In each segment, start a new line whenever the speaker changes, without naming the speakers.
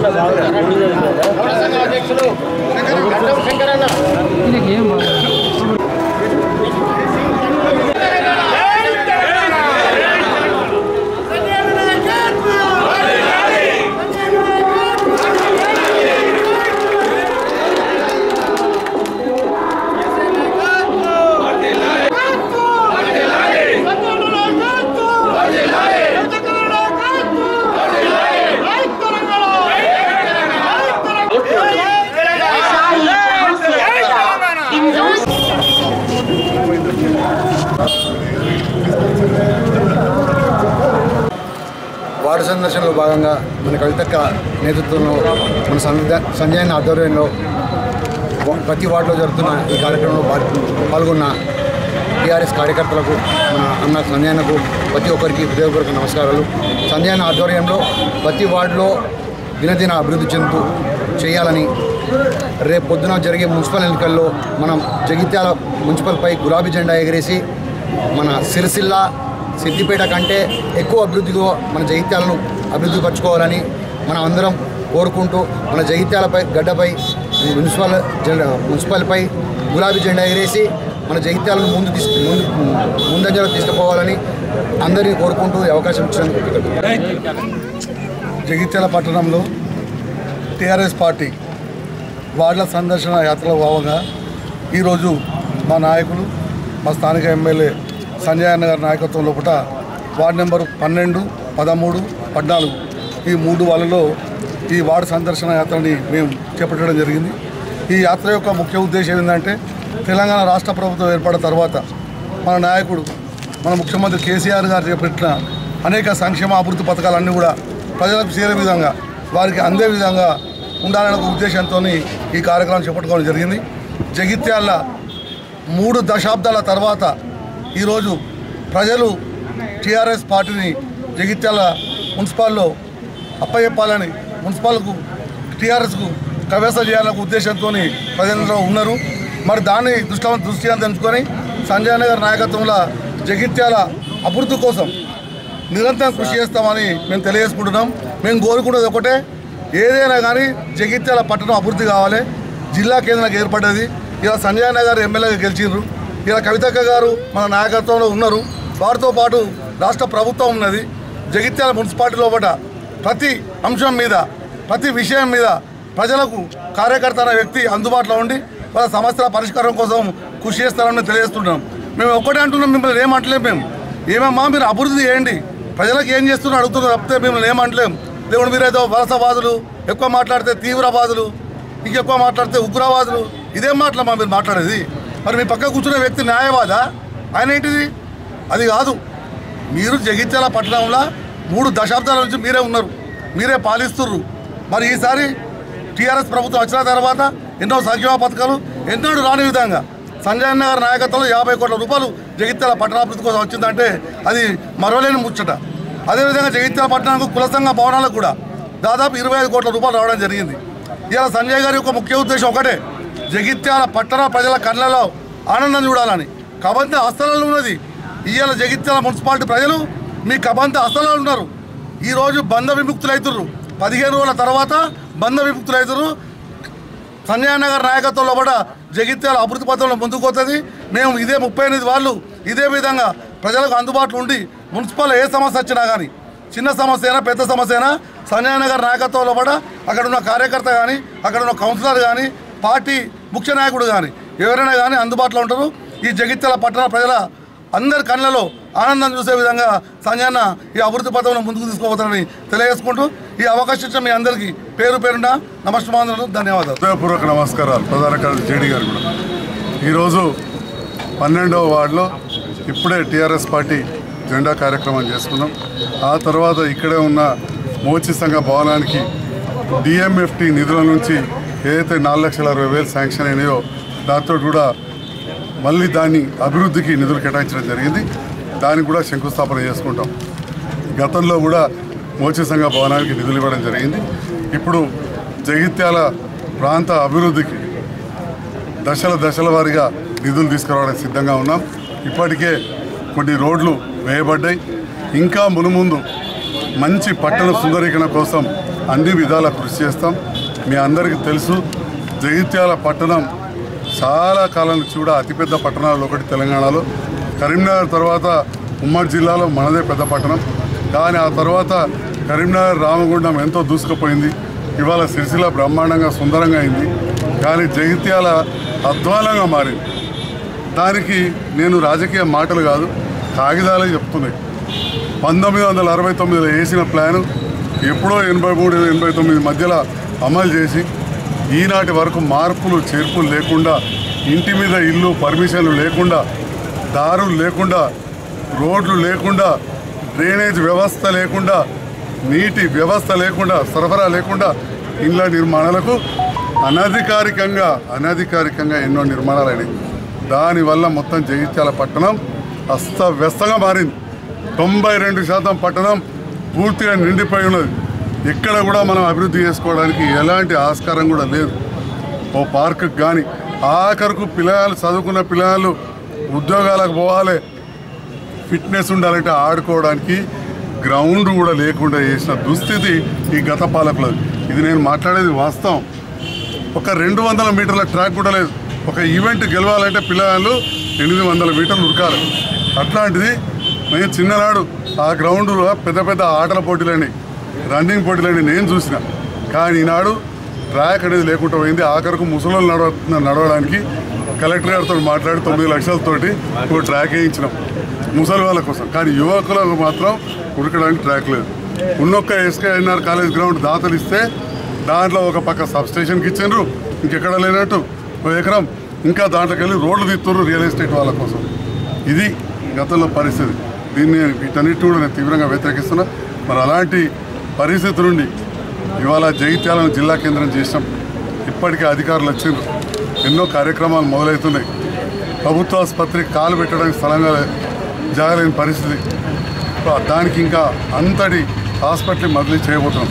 In those
ward సందర్శనలో భాగంగా మన కవితక్క నేతృత్వంలో మన సంజ- సంజయ్ ఆధ్వర్యంలో వా- ప్రతి వార్డులో జరుగుతున్న ఈ కార్యక్రమంలో పా- పాల్గొన్న టీఆర్ఎస్ కార్యకర్తలకు మన అన్న సంజయనకు ప్రతి ఒక్కరికి హృదయపూర్వక నమస్కారాలు సంజయన ఆధ్వర్యంలో ప్రతి వార్డులో దినదిన అభివృద్ధి చెందుతూ చేయాలని రేపు పొద్దున జరిగే మున్సిపల్ ఎన్నికల్లో మనం జగిత్యాల మున్సిపల్పై గులాబీ జెండా ఎగరేసి మన సిరిసిల్ల సిద్దిపేట కంటే ఎక్కువ అభివృద్ధిగా మన జగిత్యాలను అభివృద్ధి పరచుకోవాలని మనం అందరం కోరుకుంటూ మన జగిత్యాలపై గడ్డపై మున్సిపల్ జెండా మున్సిపల్పై గులాబీ జెండా ఎగరేసి మన జగిత్యాలను ముందు తీసు ముందు ముందంజలో తీసుకుపోవాలని అందరినీ కోరుకుంటూ ఈ అవకాశం ఇచ్చినందుకు కృతజ్ఞతలు.
జగిత్యాల పట్టణంలో టీఆర్ఎస్ పార్టీ వార్డుల సందర్శన యాత్రలో భాగంగా ఈరోజు మా నాయకులు మా స్థానిక ఎమ్మెల్యే సంజయ్ అన్న గారి నాయకత్వం లోపల వార్డు నెంబర్ పన్నెండు పదమూడు పద్నాలుగు ఈ మూడు వాళ్ళలో ఈ వార్డు సందర్శన యాత్రని మేము చేపట్టడం జరిగింది ఈ యాత్ర యొక్క ముఖ్య ఉద్దేశం ఏంటంటే తెలంగాణ రాష్ట్ర ప్రభుత్వం ఏర్పడిన తర్వాత మన నాయకుడు మన ముఖ్యమంత్రి కేసీఆర్ గారు చేపట్టిన అనేక సంక్షేమ అభివృద్ధి పథకాలన్నీ కూడా ప్రజలకు చేరే విధంగా వారికి అందే విధంగా ఉండాలనే ఒక ఉద్దేశంతో ఈ కార్యక్రమం చేపట్టుకోవడం జరిగింది జగిత్యాల మూడు దశాబ్దాల తర్వాత ఈరోజు ప్రజలు టీఆర్ఎస్ పార్టీని జగిత్యాల మున్సిపాల్లో అప్పచెప్పాలని మున్సిపాల్కు టీఆర్ఎస్కు కవేస చేయాలనే ఉద్దేశంతో ప్రజలందరూ ఉన్నారు మరి దాన్ని దృష్టిలో దృష్టి అందించుకొని సంజయ్ నగర్ నాయకత్వంలో జగిత్యాల అభివృద్ధి కోసం నిరంతరం కృషి చేస్తామని మేము తెలియజేసుకుంటున్నాం మేము కోరుకున్నది ఒకటే ఏదైనా కానీ జగిత్యాల పట్టణం అభివృద్ధి కావాలి జిల్లా కేంద్రంగా ఏర్పడ్డది ఇలా సంజయ్ నగర్ ఎమ్మెల్యేగా గెలిచిండ్రు ఇలా కవితక్క గారు మన నాయకత్వంలో ఉన్నారు వారితో పాటు రాష్ట్ర ప్రభుత్వం ఉన్నది జగిత్యాల మున్సిపాలిటీ లోపల ప్రతి అంశం మీద ప్రతి విషయం మీద ప్రజలకు కార్యకర్త అనే వ్యక్తి అందుబాటులో ఉండి వాళ్ళ సమస్యల పరిష్కారం కోసం కృషి చేస్తారని తెలియజేస్తున్నాం మేము ఒక్కటే అంటున్నాం మిమ్మల్ని ఏమంటలేం మేము ఏమమ్మా మీరు అభివృద్ధి చేయండి ప్రజలకు ఏం చేస్తున్నారు అడుగుతున్నారు తప్పితే మిమ్మల్ని ఏమంటలేం దేవుడు మీరేదో వలసవాదులు ఎక్కువ మాట్లాడితే తీవ్రవాదులు ఇంకెక్కువ మాట్లాడితే ఉగ్రవాదులు ఇదేం మాటలమ్మా మీరు మాట్లాడేది మరి మీ పక్క కూర్చునే వ్యక్తి న్యాయవాదా ఆయన ఏంటిది అది కాదు మీరు జగిత్యాల పట్టణంలో మూడు దశాబ్దాల నుంచి మీరే ఉన్నారు మీరే పాలిస్తుర్రు మరి ఈసారి టీఆర్ఎస్ ప్రభుత్వం వచ్చిన తర్వాత ఎన్నో సంక్షేమ పథకాలు ఎన్నడూ రాని విధంగా సంజయ్ అన్న గారి నాయకత్వంలో యాభై కోట్ల రూపాయలు జగిత్యాల పట్టణాభివృద్ధి కోసం వచ్చిందంటే అది మరవలేని ముచ్చట అదేవిధంగా జగిత్యాల పట్టణానికి కుల సంఘ భవనాలకు కూడా దాదాపు ఇరవై ఐదు కోట్ల రూపాయలు రావడం జరిగింది ఇవాళ సంజయ్ గారి యొక్క ముఖ్య ఉద్దేశం ఒకటే జగిత్యాల పట్టణ ప్రజల కళ్ళలో ఆనందం చూడాలని కబంత హస్తలలో ఉన్నది ఇవాళ జగిత్యాల మున్సిపాలిటీ ప్రజలు మీ కబంత హస్తలలో ఉన్నారు ఈరోజు బంధ విముక్తులైతుర్రు పదిహేను రోజుల తర్వాత బంధ విముక్తులైతుర్రు సంజయ్ నగర్ నాయకత్వంలో కూడా జగిత్యాల అభివృద్ధి పథంలో ముందుకు పోతుంది మేము ఇదే ముప్పై ఎనిమిది వాళ్ళు ఇదే విధంగా ప్రజలకు అందుబాటులో ఉండి మున్సిపల్ ఏ సమస్య వచ్చినా కానీ చిన్న సమస్య అయినా పెద్ద సమస్య అయినా సంజయ్ నగర్ నాయకత్వంలో కూడా అక్కడ ఉన్న కార్యకర్త కానీ అక్కడ ఉన్న కౌన్సిలర్ కానీ పార్టీ ముఖ్య నాయకుడు కానీ ఎవరైనా కానీ అందుబాటులో ఉంటారు ఈ జగిత్యాల పట్టణ ప్రజల అందరి కళ్ళలో ఆనందం చూసే విధంగా సంజయన్న ఈ అభివృద్ధి పథంలో ముందుకు తీసుకుపోతారని తెలియజేసుకుంటూ ఈ అవకాశం ఇచ్చిన మీ అందరికీ పేరు పేరున నమస్కారాలు ధన్యవాదాలు
హృదయపూర్వక నమస్కారాలు ప్రధాన కార్యదర్శి జేడీ గారు కూడా ఈరోజు పన్నెండవ వార్డులో ఇప్పుడే టీఆర్ఎస్ పార్టీ జెండా కార్యక్రమం చేసుకున్నాం ఆ తర్వాత ఇక్కడే ఉన్న మోచి సంఘ భవనానికి డిఎంఎఫ్టి నిధుల నుంచి ఏదైతే నాలుగు లక్షల అరవై వేలు శాంక్షన్ అయినాయో దాంతో కూడా మళ్ళీ దాన్ని అభివృద్ధికి నిధులు కేటాయించడం జరిగింది దానికి కూడా శంకుస్థాపన చేసుకుంటాం గతంలో కూడా మోచి సంఘ భవనానికి నిధులు ఇవ్వడం జరిగింది ఇప్పుడు జగిత్యాల ప్రాంత అభివృద్ధికి దశల దశల వారీగా నిధులు తీసుకురావడానికి సిద్ధంగా ఉన్నాం ఇప్పటికే కొన్ని రోడ్లు వేయబడ్డాయి ఇంకా మునుముందు మంచి పట్టణ సుందరీకరణ కోసం అన్ని విధాలా కృషి చేస్తాం మీ అందరికీ తెలుసు జగిత్యాల పట్టణం చాలా కాలం నుంచి కూడా అతిపెద్ద పట్టణాలు ఒకటి తెలంగాణలో కరీంనగర్ తర్వాత ఉమ్మడి జిల్లాలో మనదే పెద్ద పట్టణం కానీ ఆ తర్వాత కరీంనగర్ రామగుండం ఎంతో దూసుకుపోయింది ఇవాళ సిరిసిల్ల బ్రహ్మాండంగా సుందరంగా అయింది కానీ జగిత్యాల అధ్వానంగా మారింది దానికి నేను రాజకీయ మాటలు కాదు కాగితాలే చెప్తున్నాయి పంతొమ్మిది వందల అరవై తొమ్మిదిలో వేసిన ప్లాను ఎప్పుడో ఎనభై మూడు ఎనభై తొమ్మిది మధ్యలో అమలు చేసి ఈనాటి వరకు మార్పులు చేర్పులు లేకుండా ఇంటి మీద ఇల్లు పర్మిషన్లు లేకుండా దారులు లేకుండా రోడ్లు లేకుండా డ్రైనేజ్ వ్యవస్థ లేకుండా నీటి వ్యవస్థ లేకుండా సరఫరా లేకుండా ఇండ్ల నిర్మాణాలకు అనధికారికంగా అనధికారికంగా ఎన్నో నిర్మాణాలు అయినాయి దానివల్ల మొత్తం జగిత్యాల పట్టణం అస్తవ్యస్తంగా మారింది తొంభై రెండు శాతం పట్టణం పూర్తిగా నిండిపోయి ఉన్నది ఎక్కడ కూడా మనం అభివృద్ధి చేసుకోవడానికి ఎలాంటి ఆస్కారం కూడా లేదు ఓ పార్కు కానీ ఆఖరుకు పిల్లలు చదువుకున్న పిల్లలు ఉద్యోగాలకు పోవాలి ఫిట్నెస్ ఉండాలంటే ఆడుకోవడానికి గ్రౌండ్ కూడా లేకుండా చేసిన దుస్థితి ఈ గత పాలకులది ఇది నేను మాట్లాడేది వాస్తవం ఒక రెండు వందల మీటర్ల ట్రాక్ కూడా లేదు ఒక ఈవెంట్ గెలవాలంటే పిల్లలు ఎనిమిది వందల మీటర్లు ఉరకాలి అట్లాంటిది నేను చిన్ననాడు ఆ గ్రౌండ్లో పెద్ద పెద్ద ఆటల పోటీలని రన్నింగ్ పోటీలని నేను చూసిన కానీ ఈనాడు ట్రాక్ అనేది లేకుండా పోయింది ఆఖరకు ముసలోళ్ళు నడవ నడవడానికి కలెక్టర్ గారితో మాట్లాడి తొమ్మిది లక్షలతోటి ఒక ట్రాక్ వేయించినాం ముసలి వాళ్ళ కోసం కానీ యువకులకు మాత్రం ఉరకడానికి ట్రాక్ లేదు ఉన్నొక్క ఎస్కేఎన్ఆర్ కాలేజ్ గ్రౌండ్ దాతలు ఇస్తే దాంట్లో ఒక పక్క సబ్ స్టేషన్కి ఇచ్చిండ్రు ఇంకెక్కడ లేనట్టు ఒక ఎకరం ఇంకా దాంట్లోకి వెళ్ళి రోడ్లు తీస్తుర్రు రియల్ ఎస్టేట్ వాళ్ళ కోసం ఇది గతంలో పరిస్థితి దీన్ని వీటన్నిటి కూడా నేను తీవ్రంగా వ్యతిరేకిస్తున్నా మరి అలాంటి పరిస్థితి నుండి ఇవాళ జగిత్యాలను జిల్లా కేంద్రం చేసినాం ఇప్పటికే అధికారులు వచ్చిండ్రు ఎన్నో కార్యక్రమాలు మొదలవుతున్నాయి ప్రభుత్వ ఆసుపత్రికి కాలు పెట్టడానికి స్థలంగా జాగలేని పరిస్థితి దానికి ఇంకా అంతటి హాస్పిటల్ బదిలీ చేయబోతున్నాం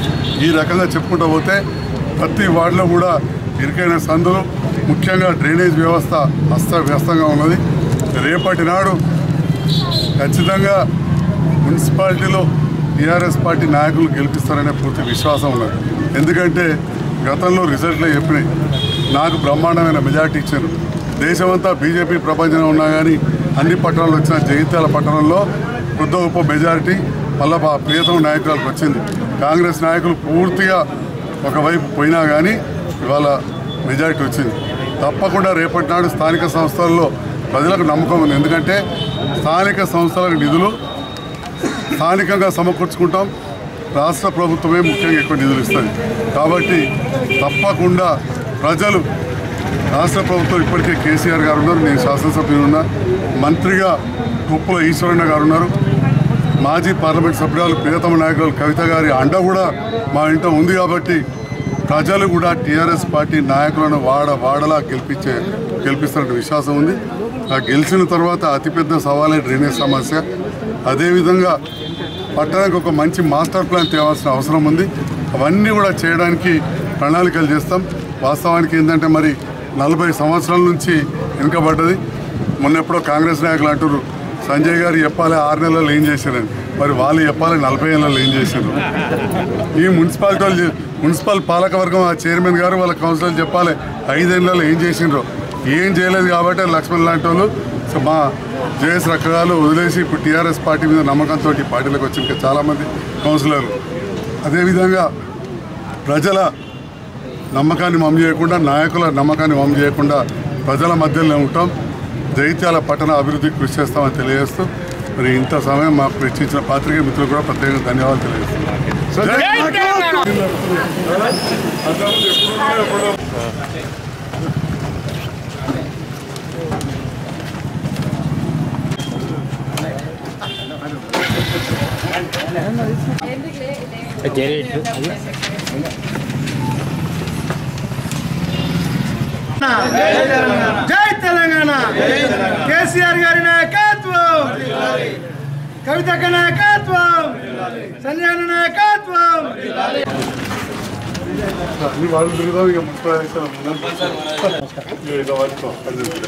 ఈ రకంగా చెప్పుకుంటూ పోతే ప్రతి వార్డులో కూడా ఇరుకైన సందులు ముఖ్యంగా డ్రైనేజ్ వ్యవస్థ అస్తవ్యస్తంగా ఉన్నది రేపటి నాడు ఖచ్చితంగా మున్సిపాలిటీలో టీఆర్ఎస్ పార్టీ నాయకులు గెలిపిస్తారనే పూర్తి విశ్వాసం ఉన్నది ఎందుకంటే గతంలో రిజల్ట్లో చెప్పినాయి నాకు బ్రహ్మాండమైన మెజార్టీ ఇచ్చారు దేశమంతా బీజేపీ ప్రపంచంలో ఉన్నా కానీ అన్ని పట్టణాలు వచ్చిన జగిత్యాల పట్టణంలో కొద్ది గొప్ప మెజారిటీ మళ్ళా మా ప్రియతమ నాయకులకు వచ్చింది కాంగ్రెస్ నాయకులు పూర్తిగా ఒకవైపు పోయినా కానీ ఇవాళ మెజారిటీ వచ్చింది తప్పకుండా రేపటి నాడు స్థానిక సంస్థల్లో ప్రజలకు నమ్మకం ఉంది ఎందుకంటే స్థానిక సంస్థలకు నిధులు స్థానికంగా సమకూర్చుకుంటాం రాష్ట్ర ప్రభుత్వమే ముఖ్యంగా ఎక్కువ నిధులు ఇస్తుంది కాబట్టి తప్పకుండా ప్రజలు రాష్ట్ర ప్రభుత్వం ఇప్పటికే కేసీఆర్ గారు ఉన్నారు నేను శాసనసభ్యులు ఉన్నా మంత్రిగా కుప్పల ఈశ్వరన్న గారు ఉన్నారు మాజీ పార్లమెంట్ సభ్యురాలు ప్రియతమ నాయకులు కవిత గారి అండ కూడా మా ఇంట ఉంది కాబట్టి ప్రజలు కూడా టీఆర్ఎస్ పార్టీ నాయకులను వాడ వాడలా గెలిపించే గెలిపిస్తున్న విశ్వాసం ఉంది ఆ గెలిచిన తర్వాత అతిపెద్ద సవాలే డ్రైనేజ్ సమస్య అదేవిధంగా పట్టణానికి ఒక మంచి మాస్టర్ ప్లాన్ తేవాల్సిన అవసరం ఉంది అవన్నీ కూడా చేయడానికి ప్రణాళికలు చేస్తాం వాస్తవానికి ఏంటంటే మరి నలభై సంవత్సరాల నుంచి వెనుకబడ్డది మొన్నెప్పుడో కాంగ్రెస్ నాయకులు అంటారు సంజయ్ గారు చెప్పాలి ఆరు నెలల్లో ఏం చేశారని మరి వాళ్ళు చెప్పాలి నలభై ఏళ్ళలో ఏం చేశారు ఈ మున్సిపాలిటీ వాళ్ళు చే- మున్సిపల్ పాలకవర్గం ఆ చైర్మన్ గారు వాళ్ళ కౌన్సిలర్ చెప్పాలి ఐదేళ్లలో ఏం చేసిండ్రో ఏం చేయలేదు కాబట్టి లక్ష్మణ్ లాంటి వాళ్ళు సో మా జేఎస్ రకాలు వదిలేసి ఇప్పుడు టీఆర్ఎస్ పార్టీ మీద నమ్మకంతో ఈ పార్టీలకు వచ్చి ఇంకా చాలామంది కౌన్సిలర్లు అదేవిధంగా ప్రజల నమ్మకాన్ని మమ్మ చేయకుండా నాయకుల నమ్మకాన్ని మమ్మ చేయకుండా ప్రజల మధ్యలో ఉంటాం జైత్యాల పట్టణ అభివృద్ధికి కృషి చేస్తామని తెలియజేస్తూ మరి ఇంత సమయం మాకు ఇచ్చిన పాత్రికేయ మిత్రులు కూడా ప్రత్యేకంగా ధన్యవాదాలు తెలియజేస్తున్నాను
జై తెలంగాణ కేసీఆర్ గారి నాయకత్వం కవితక్క నాయకత్వం సంజయ్ నాయకత్వం
అన్ని వాళ్ళు తిరుగుదాం ఇక మున్సిపల్ ఇక వాళ్ళతో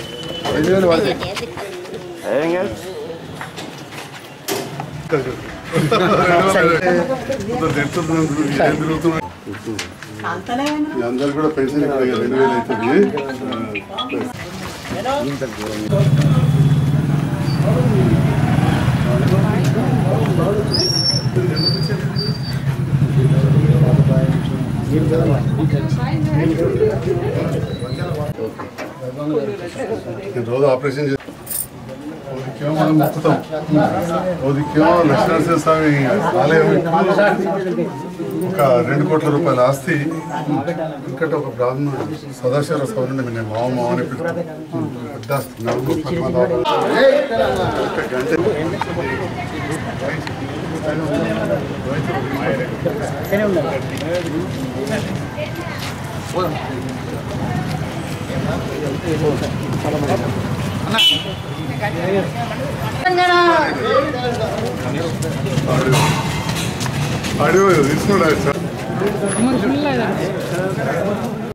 పని చేస్తాం. అందరు కూడా పెన్షన్ ఇక్కడ ఇక రెండు వేలు అవుతుంది నేను రోజు ఆపరేషన్ చేస్తాను ఓదికేమో మనం మొక్కుతాం ఓదికేమో లక్ష్మీనరసింహ స్వామి ఆలయం ఒక రెండు కోట్ల రూపాయల ఆస్తి ఇక్కడ ఒక బ్రాహ్మణుడు సదాశివ స్వామి నుండి నేను మామ మామ అని పిలుస్తాను పెద్ద ఆస్తి. నలుగురు పక్కన దాకా. ఒక గంట. ఆడియో తీసుకున్నాడు